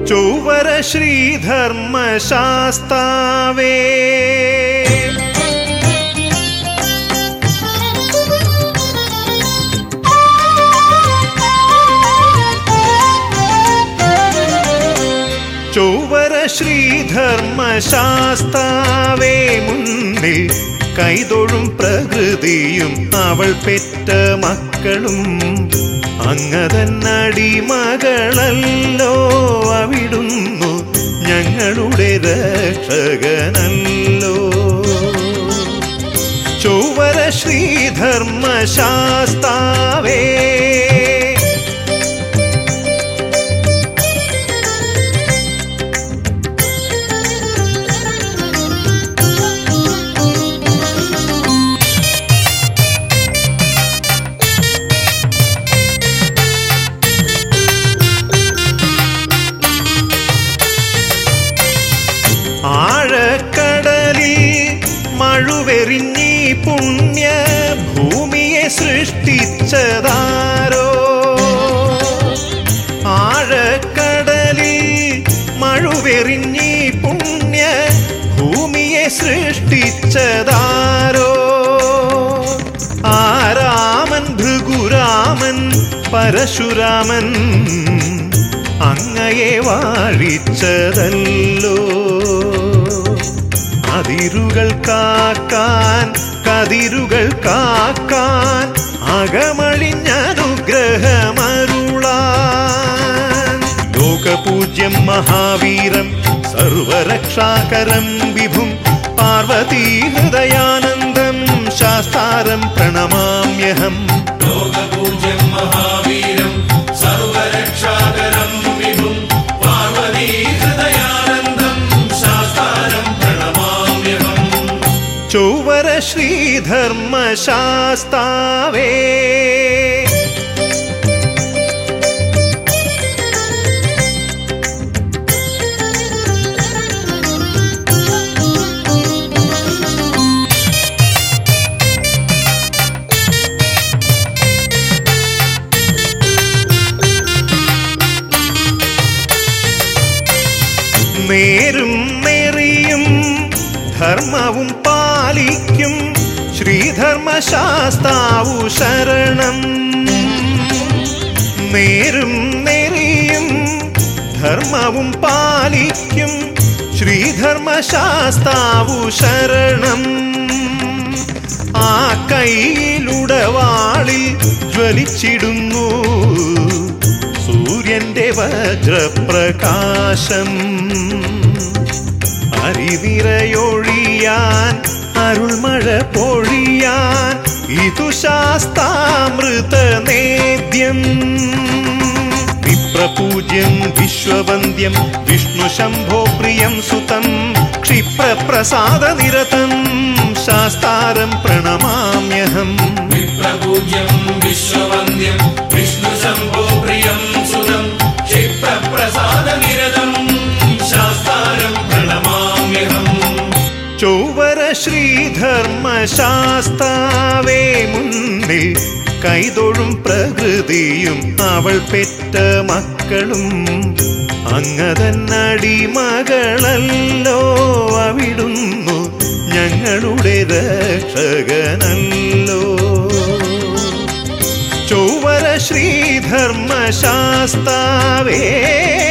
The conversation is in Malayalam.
ചൊവ്വര ശ്രീധർമ്മശാസ്താവേ ചൊവ്വര ശ്രീധർമ്മശാസ്താവേ മുന്നിൽ കൈതൊഴും പ്രകൃതിയും അവൾ പെറ്റ മക്കളും അങ്ങതന്നടിമകളല്ലോ അവിടുന്നു ഞങ്ങളുടെ രക്ഷകനല്ലോ ചൊവ്വര ശ്രീധർമ്മശാസ്താവേ ആഴക്കടലിൽ മഴുവെറിഞ്ഞി പുണ്യ ഭൂമിയെ സൃഷ്ടിച്ചതാരോ ആഴക്കടലിൽ മഴുവെറിഞ്ഞി പുണ്യ ഭൂമിയെ സൃഷ്ടിച്ചതാരോ ആരാമൻ ഭൃഗുരാമൻ പരശുരാമൻ അങ്ങയെ വാഴിച്ചതല്ലോ അതിരുകൾ കാക്കാൻ കതിരുകൾ കാക്കാൻ അകമഴിഞ്ഞനുഗ്രഹമരുളാൻ ലോകപൂജ്യം മഹാവീരം സർവരക്ഷാകരം വിഭും പാർവതീ ഹൃദയാനന്ദം ശാസ്താരം പ്രണമാമ്യഹം ലോകപൂജ്യം മഹാവീരം സർവരക്ഷാകരം വിഭും പാർവതീ ഹൃദയാനന്ദം ശാസ്താരം പ്രണമാമ്യഹം ചൊവ്വര ശ്രീധർമ്മശാസ്താവേ നേരും നെറിയും ധർമ്മവും പാലിക്കും ശ്രീധർമ്മശാസ്താവു ശരണം നേരും നെറിയും ധർമ്മവും പാലിക്കും ശ്രീധർമ്മശാസ്താവു ശരണം ആ കൈയിലുടവാളിൽ ജ്വലിച്ചിടുന്നു സൂര്യന്റെ വജ്രപ്രകാശം അറിവിറയൊഴിയാൻ അരുൾമഴ പൊഴിയാൻ ഇതു ശാസ്താമൃത നേദ്യം വിപ്രപൂജ്യം വിശ്വവന്ദ്യം വിഷ്ണു ശംഭോ പ്രിയം സുതം ക്ഷിപ്രപ്രസാദനിരതം ശാസ്താരം പ്രണമാമ്യഹം വിപ്രപൂജ്യം വിശ്വവന്ദ്യം വിഷ്ണു ശംഭോ പ്രിയം സുതം ക്ഷിപ്രപ്രസാദനിരതം ശാസ്താരം പ്രണമാമ്യഹം ചൊവ്വര ശ്രീധർമ്മശാസ്താവേ മുന്നിൽ കൈതൊഴും പ്രകൃതിയും അവൾ പെറ്റ മക്കളും അങ്ങതന്നടിമകളല്ലോ അവിടുന്നു ഞങ്ങളുടെ രക്ഷകനല്ലോ ചൊവ്വര ശ്രീധർമ്മശാസ്താവേ